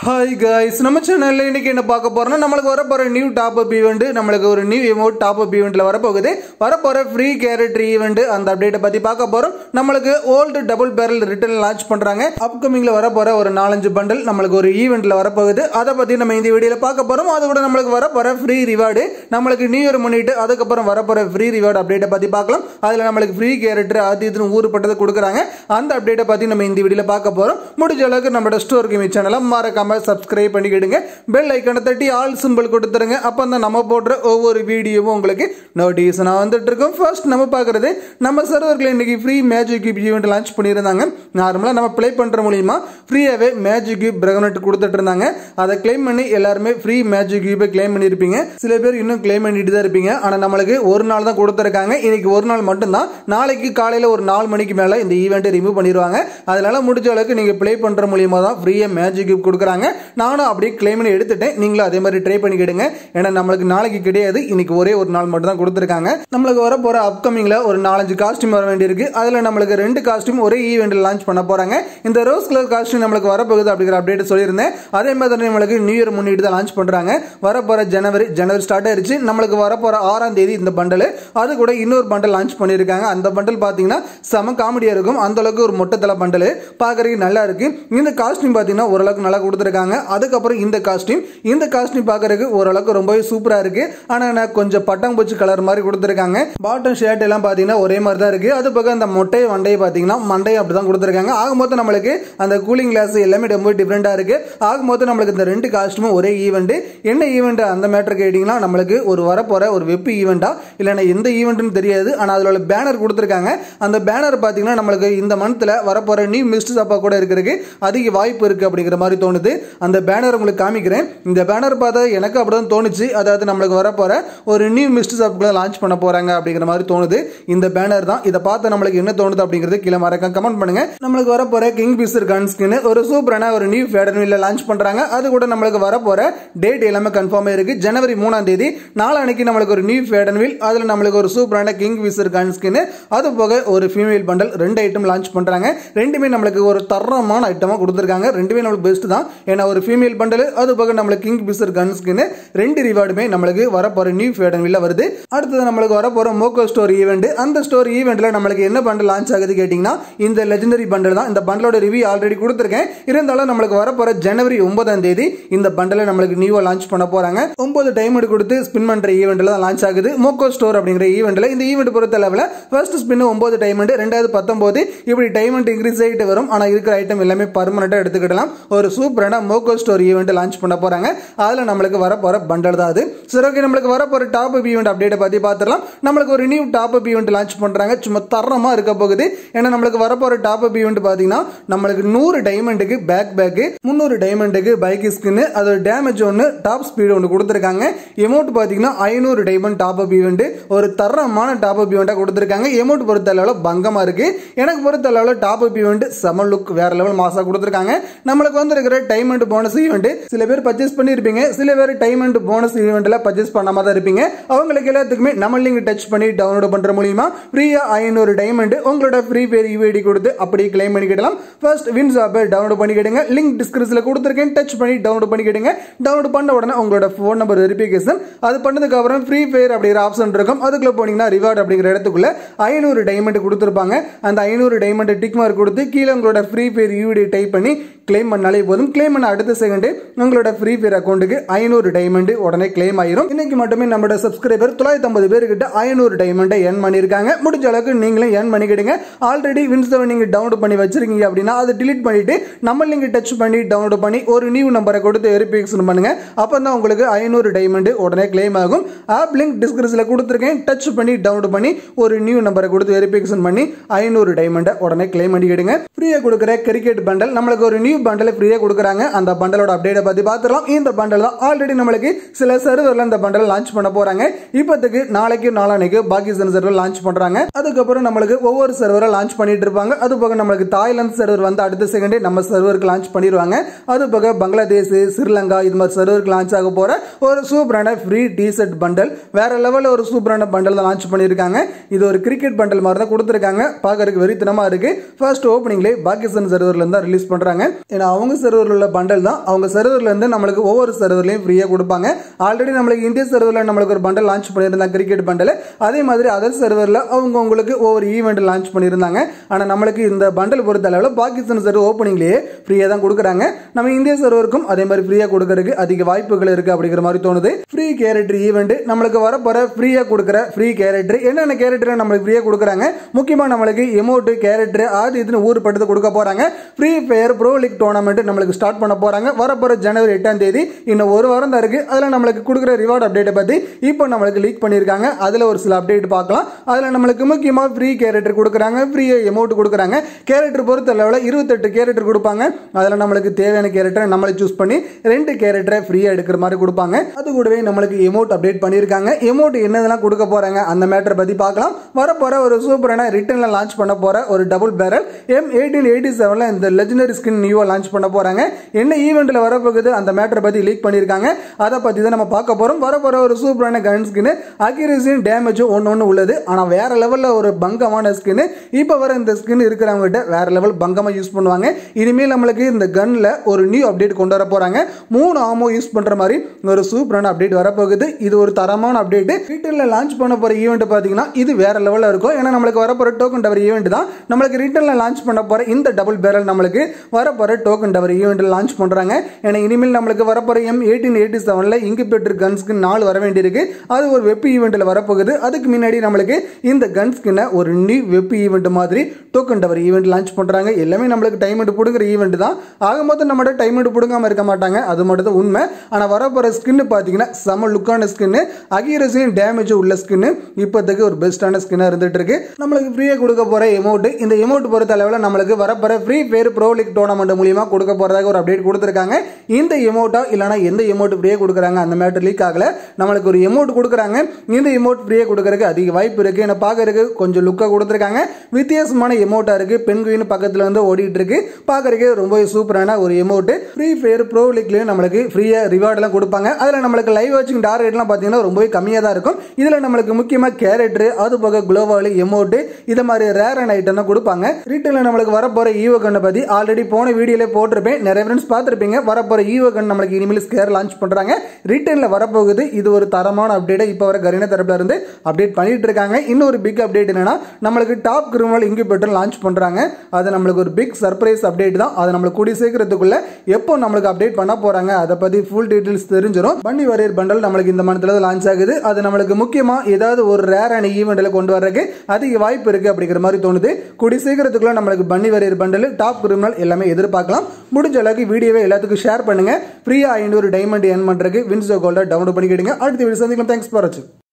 hi guys நம்ம சேனல்ல இன்னைக்கு என்ன பார்க்க போறோம்னா நம்மளுக்கு வர போற நியூ டாப் அப் ஈவெண்ட் நம்மளுக்கு ஒரு நியூ எமௌண்ட் டாப் அப் ஈவெண்ட்ல வரப்போகுது வரப்போற ஃப்ரீ கேரக்டர் ஈவெண்ட் அந்த அப்டேட்டை பத்தி பார்க்க போறோம் நம்மளுக்கு old double barrel return launch பண்றாங்க அப்கமிங்ல வரப்போற ஒரு நாலஞ்சு பண்டல் நம்மளுக்கு ஒரு ஈவெண்ட்ல வரப்போகுது அதை பத்தி நம்ம இந்த வீடியோல பார்க்க போறோம் அது கூட நம்மளுக்கு வரப்போற ஃப்ரீ ரிவார்டு நம்மளுக்கு நியூ இயர் முன்னிட்டு அதுக்கப்புறம் வரப்போற ஃப்ரீ ரிவார்டு அப்டேட்டை பத்தி பார்க்கலாம் அதுல நம்மளுக்கு ஃப்ரீ கேரக்டர் அது இதுன்னு ஊறுப்பட்டதை கொடுக்குறாங்க அந்த அப்டேட்டை பத்தி நம்ம இந்த வீடியோல பார்க்க போறோம் முடிஞ்ச அளவுக்கு நம்ம ஸ்டோர் கேமி சேனலை மறக்காம சப்ஸ்கிரைப் பண்ணிக்கிடுங்க பெல் ஐக்கனை தட்டி ஆல் சிம்பிள் கொடுத்துருங்க அப்போ தான் நம்ம போடுற ஒவ்வொரு வீடியோவும் உங்களுக்கு நோட்டிஃபிகேஷனாக வந்துட்டு இருக்கும் ஃபர்ஸ்ட் நம்ம பார்க்குறது நம்ம சர்வர்களில் இன்னைக்கு free magic cube event launch பண்ணியிருந்தாங்க நார்மலாக நம்ம ப்ளே பண்ணுற மூலியமா ஃப்ரீயாகவே மேஜிக் கியூப் பிரகனட் கொடுத்துட்டு இருந்தாங்க அதை கிளைம் பண்ணி எல்லாருமே ஃப்ரீ மேஜிக் கியூபை கிளைம் பண்ணியிருப்பீங்க சில பேர் இன்னும் கிளைம் பண்ணிட்டு தான் இருப்பீங்க ஆனால் நம்மளுக்கு ஒரு நாள் தான் கொடுத்துருக்காங்க இன்னைக்கு ஒரு நாள் மட்டும்தான் நாளைக்கு காலையில் ஒரு நாலு மணிக்கு மேலே இந்த ஈவெண்ட்டை ரிமூவ் பண்ணிடுவாங்க அதனால முடிஞ்ச அளவுக்கு நீங்கள் ப்ளே பண்ணுற மூலியமா தான் ஃப்ரீயாக மேஜிக் கியூப் கொடுக்குறாங்க நானும் அப்படியே கிளைம் பண்ணி எடுத்துட்டேன் நீங்களும் அதே மாதிரி ட்ரை பண்ணிக்கிடுங்க ஏன்னா நம்மளுக்கு நாளைக்கு கிடையாது இன்னைக்கு ஒரே ஒரு நாள் மட்டும் தான் கொடுத்துருக்காங்க நம்மளுக்கு வர போகிற அப்கமிங்கில் ஒரு நாலஞ்சு காஸ்டியூம் வர வேண்டியிருக்கு அதில் நம்மளுக்கு ரெண்டு காஸ்டியூம் ஒரே ஈவெண்ட்டில் லான்ச் பண்ண போகிறாங்க இந்த ரோஸ் கலர் காஸ்டியூம் நம்மளுக்கு வரப்போகுது அப்படிங்கிற அப்டேட் சொல்லியிருந்தேன் அதே மாதிரி நம்மளுக்கு நியூ இயர் முன்னிட்டு தான் லான்ச் பண்ணுறாங்க வரப்போகிற ஜனவரி ஜனவரி ஸ்டார்ட் ஆயிருச்சு நம்மளுக்கு வரப்போகிற ஆறாம் தேதி இந்த பண்டல் அது கூட இன்னொரு பண்டல் லான்ச் பண்ணியிருக்காங்க அந்த பண்டல் பார்த்தீங்கன்னா செம காமெடியாக இருக்கும் அந்த அளவுக்கு ஒரு மொட்டத்தலை பண்டல் பார்க்கறதுக்கு நல்லா இருக்கு இந்த காஸ்டியூம் பார்த்தீங்கன்னா ஓரளவுக்கு நல்லா கொடுத்துருக்காங்க அதுக்கப்புறம் இந்த காஸ்டியூம் இந்த காஸ்டியூம் பார்க்கறதுக்கு ஓரளவுக்கு ரொம்பவே சூப்பராக இருக்கு ஆனால் நான் கொஞ்சம் பட்டாம்பூச்சி கலர் மாதிரி கொடுத்துருக்காங்க பாட்டம் ஷர்ட் எல்லாம் பார்த்தீங்கன்னா ஒரே மாதிரி தான் இருக்கு அது பக்கம் அந்த மொட்டை மண்டையை பார்த்தீங்கன்னா மண்டையை அப்படி தான் கொடுத்துருக்காங்க ஆகும்போது நம்மளுக்கு அந்த கூலிங் கிளாஸ் எல்லாமே ரொம்ப டிஃப்ரெண்டாக இருக்கு ஆகும்போது நம்மளுக்கு இந்த ரெண்டு காஸ்டியூமும் ஒரே ஈவெண்ட் என்ன ஈவெண்ட் அந்த மேட்டர் கேட்டிங்கன்னா நம்மளுக்கு ஒரு வரப்போற ஒரு வெப் ஈவெண்ட்டா இல்லைன்னா எந்த ஈவெண்ட்னு தெரியாது ஆனால் அதில் உள்ள பேனர் கொடுத்துருக்காங்க அந்த பேனர் பார்த்தீங்கன்னா நம்மளுக்கு இந்த மந்த்தில் வரப்போற நியூ மிஸ்ட் சாப்பா கூட இருக்கிறதுக்கு அதிக வாய்ப்பு இருக்கு அப்படிங்கிற மாதிரி தோணுது அந்த பேனர் உங்களுக்கு காமிக்கிறேன் இந்த பேனர் பார்த்தா எனக்கு அப்படிதான் தோணுச்சு அதாவது நம்மளுக்கு வரப்போற ஒரு நியூ மிஸ்ட் சாப்புகளை லான்ச் பண்ண போறாங்க அப்படிங்கிற மாதிரி தோணுது இந்த பேனர் தான் இதை பார்த்து நம்மளுக்கு என்ன தோணுது அப்படிங்கிறது கீழே மறக்க கமெண்ட் பண்ணுங்க நம்மளுக்கு வரப்போற கிங் பிசர் கன்ஸ்கின் ஒரு சூப்பரான ஒரு நியூ ஃபேடர்வில்ல லான்ச் பண்றாங்க அது கூட நம்மளுக்கு வரப்போற டேட் எல்லாமே கன்ஃபார்ம் இருக்கு ஜனவரி மூணாம் தேதி நாளானைக்கு நம்மளுக்கு ஒரு நியூ ஃபேடர்வில் அதுல நம்மளுக்கு ஒரு சூப்பரான கிங் பிசர் கன்ஸ்கின் அது போக ஒரு ஃபீமேல் பண்டல் ரெண்டு ஐட்டம் லான்ச் பண்றாங்க ரெண்டுமே நம்மளுக்கு ஒரு தரமான ஐட்டமா கொடுத்துருக்காங்க ரெண்டுமே நம்மளுக்கு பெஸ்ட் தான் ஏன்னா ஒரு ஃபீமேல் பண்டல் அது போக நம்மளுக்கு கிங் பிசர் கன்ஸ்கின் ரெண்டு ரிவார்டுமே நம்மளுக்கு வரப்போற நியூ ஃபேடர்வில்ல வருது அடுத்தது நம்மளுக்கு வரப்போற மோக்கோ ஸ்டோர் ஈவெண்ட் அந்த ஸ்டோர் ஈவெண்ட்ல நம்மளுக்கு என்ன பண்டல் லான்ச் ஆகுது கேட்டிங்கன்னா இந்த லெஜெண்டரி பண்டல் தான் இந்த பண்டலோட ரிவ்யூ ஆல்ரெடி கொடுத்துருக்கேன் இருந்தாலும் நம்மளுக்கு வரப்போற ஜனவரி ஒன்பதாம் தேதி இந்த பண்டலை நம்மளுக்கு நியூவா லான்ச் பண்ண போறாங்க ஒன்பது டைம் கொடுத்து ஸ்பின் பண்ற ஈவெண்ட்ல தான் லான்ச் ஆகுது மோக்கோ ஸ்டோர் அப்படிங்கிற ஈவெண்ட்ல இந்த ஈவெண்ட் பொறுத்த லெவலில் ஃபர்ஸ்ட் ஸ்பின் ஒன்பது டைமண்ட் ரெண்டாவது பத்தொன்பது இப்படி டைமண்ட் இன்க்ரீஸ் ஆகிட்டு வரும் ஆனால் இருக்கிற ஐட்டம் எல்லாமே பர்மனெண்ட்டாக எடுத்துக்கிடலாம் ஒரு சூப்பரான மோக்கோ ஸ்டோர் ஈவெண்ட் லான்ச் பண்ண போறாங்க அதில் நம்மளுக்கு வரப்போற பண்டல் தான் அது சரி ஓகே நம்மளுக்கு வரப்போற டாப் அப் ஈவெண்ட் அப்டேட்டை பற்றி பார்த்துடலாம் நம்மளுக்கு ஒரு new top up event launch பண்றாங்க சும்மா தரமா இருக்க போகுது ஏன்னா நம்மளுக்கு வரப்போற டாப் அப் ஈவெண்ட் பார்த்தீங்கன்னா நம்மளுக்கு நூறு டைமண்டுக்கு பேக் பேக்கு முந்நூறு டைமண்டுக்கு பைக் ஸ்கின் அதோட டேமேஜ் ஒன்று டாப் ஸ்பீடு ஒன்று கொடுத்துருக்காங்க எமௌண்ட் பார்த்தீங்கன்னா ஐநூறு டைமண்ட் டாப் அப் ஈவெண்ட் ஒரு தரமான டாப் அப் ஈவெண்ட்டாக கொடுத்துருக்காங்க எமௌண்ட் பொறுத்த அளவில் பங்கமாக இருக்கு எனக்கு பொறுத்த அளவில் டாப் அப் ஈவெண்ட் செம லுக் வேற லெவல் மாசாக கொடுத்துருக்காங்க நம்மளுக்கு வந்து இருக்கிற டைம் அண்ட் போனஸ் ஈவெண்ட் சில பேர் பர்ச்சேஸ் பண்ணியிருப்பீங்க சில பேர் டைம் அண்ட் போனஸ் ஈவெண்ட்டில் பர்ச்சேஸ் பண்ணாம தான் இருப்பீங்க அவங்களுக்கு எல்லாத்துக்குமே நம்ம லிங்க் டச் பண்ணி டவுன்லோட் பண்ணுற மூலியமா ஃப்ரீயாக ஐநூறு டைமண்ட் உங்களோட ஃப்ரீ ஃபயர் யூஐடி கொடுத்து அப்படியே கிளைம் பண்ணிக்கிடலாம் ஃபர்ஸ்ட் வின்ஸ் ஆப்பை டவுன்லோட் பண்ணிக்கிடுங்க லிங்க் டிஸ்கிரிப்ஷனில் கொடுத்துருக்கேன் டச் பண்ணி டவுன்லோட் பண்ணிக்கிடுங்க டவுன்லோட் பண்ண உடனே உங்களோட ஃபோன் நம்பர் வெரிஃபிகேஷன் அது பண்ணதுக்கு அப்புறம் ஃப்ரீ ஃபயர் அப்படிங்கிற ஆப்ஷன் இருக்கும் அதுக்குள்ள போனீங்கன்னா ரிவார்டு அப்படிங்கிற இடத்துக்குள்ள ஐநூறு டைமண்ட் கொடுத்துருப்பாங்க அந்த ஐநூறு டைமண்ட் டிக் மார்க் கொடுத்து கீழே உங்களோட ஃப்ரீ ஃபயர் யூடி டைப் பண்ணி கிளைம் பண்ணாலே போதும் கிளைம் பண்ண அடுத்த செகண்ட் உங்களோட ஃப்ரீ ஃபயர் அக்கௌண்ட்டுக்கு ஐநூறு டைமண்ட் உடனே கிளைம் ஆயிரும் இன்னைக்கு மட்டுமே நம்மளோட சப்ஸ்கிரைபர் தொள்ளாயிரத்தி ஐம்பது பேர்கிட்ட ஐநூறு டைமண்டை என் பண்ணியிருக்காங்க முடிஞ்ச அளவுக்கு நீங்களும் என் பண்ணிக்கிடுங்க ஆல்ரெடி வின்ஸ்டவன் நீங்கள் டவுன்லோட் பண்ணி வச்சிருக்கீங்க அப்படின்னா அதை டிலீட் பண்ணிட்டு நம்ம லிங்க் டச் பண்ணி டவுன்லோட் பண்ணி ஒரு நியூ நம்பரை கொடுத்து வெரிஃபிகேஷன் பண்ணுங்க அப்போ தான் உங்களுக்கு ஐநூறு டைமண்ட் உடனே கிளைம் ஆகும் ஆப் லிங்க் டிஸ்கிரிப்ஷனில் கொடுத்துருக்கேன் டச் பண்ணி டவுன்லோட் பண்ணி ஒரு நியூ நம்பரை கொடுத்து வெரிஃபிகேஷன் பண்ணி ஐநூறு டைமண்டை உடனே கிளைம் பண்ணிக்கிடுங்க ஃப்ரீயாக கொடுக்குற கிரிக்கெட் பண்டல் நம்மளுக்கு ஒரு நியூ பண்டலை ஃப்ரீயாக கொடுக்குறாங்க அந்த பண்டலோட அப்டேட்டை பற்றி பார்த்துடலாம் இந்த பண்டல் தான் ஆல்ரெடி நம்மளுக்கு சில சர்வரில் இந்த பண்டல் லான்ச் பண்ண போகிறாங்க இப்போத்துக்கு நாளைக்கு நாளானைக்கு பாகிஸ்தான் சர்வர் லான்ச் பண்ணுறாங்க அதுக்கப்புறம் நம்மளுக்கு ஒவ்வொரு சர்வரை லான்ச் பண்ணிட்டு இருப்பாங்க அது போக நம்மளுக்கு தாய்லாந்து சர்வர் வந்து அடுத்த செகண்டே நம்ம சர்வருக்கு லான்ச் பண்ணிடுவாங்க அது போக பங்களாதேஷ் ஸ்ரீலங்கா இது மாதிரி சர்வருக்கு லான்ச் ஆக போகிற ஒரு சூப்பரான ஃப்ரீ டிஷர்ட் பண்டல் வேற லெவலில் ஒரு சூப்பரான பண்டல் தான் லான்ச் பண்ணியிருக்காங்க இது ஒரு கிரிக்கெட் பண்டல் மாதிரி தான் கொடுத்துருக்காங்க பார்க்கறதுக்கு வெறித்தனமாக இருக்கு ஃபர்ஸ்ட் ஓப்பனிங்லேயே பாகிஸ்தான் சர்வர்ல இருந்தா ரிலீஸ் பண்றாங்க ஏன்னா அவங்க சர்வரில் உள்ள பண்டல் தான் அவங்க சர்வர்ல இருந்து நம்மளுக்கு ஒவ்வொரு சர்வர்லையும் ஃப்ரீயாக கொடுப்பாங்க ஆல்ரெடி நம்மளுக்கு இந்திய சர்வரில் நம்மளுக்கு ஒரு பண்டல் லான்ச் பண்ணியிருந்தாங்க கிரிக்கெட் பண்டல் அதே மாதிரி அதர் சர்வரில் அவங்க உங்களுக்கு ஒவ்வொரு ஈவெண்ட் லான்ச் பண்ணியிருந்தாங்க ஆனால் நம்மளுக்கு இந்த பண்டல் பொறுத்த அளவில் பாகிஸ்தான் சர்வர் ஓப்பனிங்லேயே ஃப்ரீயாக தான் கொடுக்குறாங்க நம்ம இந்திய சர்வருக்கும் அதே மாதிரி ஃப்ரீயாக கொடுக்கறதுக்கு அதிக வாய்ப்புகள் இருக்கு அப்படிங்கிற மாதிரி தோணுது ஃப்ரீ கேரக்டர் ஈவெண்ட் நம்மளுக்கு வரப்போற ஃப்ரீயாக கொடுக்குற ஃப்ரீ கேரக்டர் என்னென்ன கேரக்டர் நம்மளுக்கு ஃப்ரீயாக கொடுக்குறாங்க முக்கியமாக நம்மளுக்கு எமௌண்ட் கேரக்டர் அது இதுன்னு ஊர் படுத்து கொடுக்க போறாங்க free fire pro league tournament நம்மளுக்கு ஸ்டார்ட் பண்ண போறாங்க வரப்போற ஜனவரி எட்டாம் தேதி இன்னும் ஒரு வாரம் தான் இருக்கு அதில் நம்மளுக்கு கொடுக்குற ரிவார்டு அப்டேட்டை பற்றி இப்போ நம்மளுக்கு லீக் பண்ணியிருக்காங்க அதில் ஒரு சில அப்டேட் பார்க்கலாம் அதில் நம்மளுக்கு முக்கியமாக ஃப்ரீ கேரக்டர் கொடுக்குறாங்க ஃப்ரீ எமௌண்ட் கொடுக்குறாங்க கேரக்டர் பொறுத்த அளவில் இருபத்தெட்டு கேரக்டர் கொடுப்பாங்க அதில் நம்மளுக்கு தேவையான கேரக்டரை நம்மளை சூஸ் பண்ணி ரெண்டு கேரக்டரை ஃப்ரீயாக எடுக்கிற மாதிரி கொடுப்பாங்க அது கூடவே நம்மளுக்கு எமௌண்ட் அப்டேட் பண்ணியிருக்காங்க எமௌண்ட் என்னதெல்லாம் கொடுக்க போறாங்க அந்த மேட்டரை பற்றி பார்க்கலாம் வரப்போற ஒரு சூப்பரான ரிட்டர்னில் லான்ச் பண்ண போற ஒரு double barrel M eighteen eighty செவனில் இந்த லெஜனரி ஸ்கின் நியூவாக லான்ச் பண்ண போறாங்க என்ன ஈவெண்ட்டில் வரப்போகுது அந்த மேட்டரை பற்றி லீக் பண்ணியிருக்காங்க அதை பற்றி தான் நம்ம பார்க்க போகிறோம் வரப்போற ஒரு சூப்பரான கன் ஸ்கின் அக்யூரேசியும் டேமேஜும் ஒன்று ஒன்று உள்ளது ஆனால் வேற லெவலில் ஒரு பங்கமான ஸ்கின் இப்போ வர இந்த ஸ்கின் இருக்கிறவங்ககிட்ட வேற லெவல் பங்கமாக யூஸ் பண்ணுவாங்க இனிமேல் நம்மளுக்கு இந்த கன்னில் ஒரு நியூ அப்டேட் கொண்டு வர போகிறாங்க மூணு ஆமோ யூஸ் பண்ணுற மாதிரி ஒரு சூப்பரான அப்டேட் வரப்போகுது இது ஒரு தரமான அப்டேட் ரிட்டர்னில் லான்ச் பண்ண போகிற ஈவெண்ட் பார்த்தீங்கன்னா இது வேற லெவலில் இருக்கும் ஏன்னா நம்மளுக்கு வரப்போகிற டோக்கன் டவர் ஈவெண்ட் தான் நம்மளுக்கு ரிட்டர்னில் லான்ச் பண்ண போகிற இந்த டபுள் பேரல் நம்மளுக்கு வரப்போகிற டோக்கன் டவர் ஈவெண்ட் லான்ச் பண்ணுறாங்க ஏன்னா இனிமேல் நம்மளுக்கு வரப்போகிற எம் எயிட்டீன் எயிட்டி செவனில் இன்குபேட்டர் கன்ஸ்க்கு நாலு வர வேண்டியிருக்கு அது ஒரு வெப் ஈவெண்ட்டில் வரப்போகுது அதுக்கு முன்னாடி நம்மளுக்கு இந்த கன் ஸ்கின்னை ஒரு நியூ வெப் ஈவெண்ட் மாதிரி டோக்கன் டவர் ஈவெண்ட் லான்ச் பண்ணுறாங்க எல்லாமே நம்மளுக்கு டைம் எடுத்து பிடுங்குற ஈவெண்ட் தான் ஆக மொத்தம் நம்மகிட்ட டைம் எடுத்து பிடுங்காம இருக்க மாட்டாங்க அது மட்டும் தான் உண்மை ஆனால் வரப்போகிற ஸ்கின்னு பார்த்தீங்கன்னா செம லுக்கான ஸ்கின்னு அகிரஸையும் டேமேஜ் உள்ள ஸ்கின்னு இப்போதைக்கு ஒரு பெஸ்ட்டான ஸ்கின்னாக இருந்துட்டு இருக்கு நம்மளுக்கு ஃப்ரீயாக கொடுக்க போகிற எமௌண்ட் இந்த எமௌண்ட் பொறுத்த அளவில் நம்மளுக்கு வரப்போகிற free fire pro league tournament மூலியமாக கொடுக்க போகிறதாக ஒரு அப்டேட் கொடுத்துருக்காங்க இந்த எமௌண்ட்டா இல்லைனா எந்த எமௌண்ட் ஃப்ரீயாக கொடுக்குறாங்க அந்த மேட்டர் லீக் ஆகல நம்மளுக்கு ஒரு எமௌண்ட் கொடுக்குறாங்க இந்த எமௌண்ட் ஃப்ரீயாக கொடுக்கறதுக்கு அதிக வாய்ப்பு இருக்கு ஏன்னா பார்க்கறதுக்கு கொஞ்சம் லுக்காக கொடுத்துருக்காங்க வித்தியாசமான எமௌண்ட்டாக இருக்கு பெண்குயின் பக்கத்தில் வந்து ஓடிட்டு இருக்கு பார்க்கறதுக்கு ரொம்ப சூப்பரான ஒரு எமௌண்ட் ஃப்ரீ ஃபயர் ப்ரோ லீக்லேயும் நம்மளுக்கு ஃப்ரீயாக ரிவார்ட்லாம் கொடுப்பாங்க அதில் நம்மளுக்கு லைவ் வாட்சிங் டார்கெட்லாம் பார்த்தீங்கன்னா ரொம்பவே கம்மியாக தான் இருக்கும் இதில் நம்மளுக்கு முக்கியமாக கேரக்டர் அது போக குளோவாலி எமௌண்ட் இது மாதிரி ரேரன் ஐட்டம் தான் கொடுப்பாங்க ரீட்டெயிலில் நம்மளுக்கு வரப்போகிற ஈவோ கண்ணை பற்றி ஆல்ரெடி போன வீடியோல போட்டிருப்பேன் நிறைய ஃப்ரெண்ட்ஸ் பார்த்துருப்பீங்க வரப்போகிற ஈவோ கன் நம்மளுக்கு இனிமேல் ஸ்கேர் லான்ச் பண்ணுறாங்க ரீட்டெயிலில் வரப்போகுது இது ஒரு தரமான அப்டேட்டை இப்போ வர கரீனா தரப்புல இருந்து அப்டேட் பண்ணிட்டு இருக்காங்க இன்னொரு பிக் அப்டேட் என்னன்னா நம்மளுக்கு டாப் கிரிமினல் இன்குபேட்டர் லான்ச் பண்ணுறாங்க அது நம்மளுக்கு ஒரு பிக் சர்ப்ரைஸ் அப்டேட் தான் அதை நம்மளுக்கு கூடி சேர்க்கறதுக்குள்ள எப்போ நம்மளுக்கு அப்டேட் பண்ண போறாங்க அதை பத்தி ஃபுல் டீடைல்ஸ் தெரிஞ்சிடும் பண்ணி வரையர் பண்டல் நம்மளுக்கு இந்த மந்த்ல லான்ச் ஆகுது அது நம்மளுக்கு முக்கியமா ஏதாவது ஒரு ரேரான ஈவெண்ட்ல கொண்டு வர்றதுக்கு அதிக வாய்ப்பு இருக்கு அப்படிங்கிற மாதிரி தோணுது கூடி சீக்கிரத்துக்குள்ள நம்மளுக்கு பண்ணி வரையர் பண்டல் டாப் கிரிமினல் எல்லாமே எதிர்பார்க்கலாம் முடிஞ்ச அளவுக்கு வீடியோவை எல்லாத்துக்கும் ஷேர் பண்ணுங்க ஃப்ரீயா ஐநூறு டைமண்ட் ஏர்ன் பண்றதுக்கு வின்சோ கோல்டை டவுன்லோட் பண்ணிக்கிடுங்க அடுத்த வீடியோ சந்திக்கலாம் தேங்க்ஸ் ஃபார் வாட்சிங்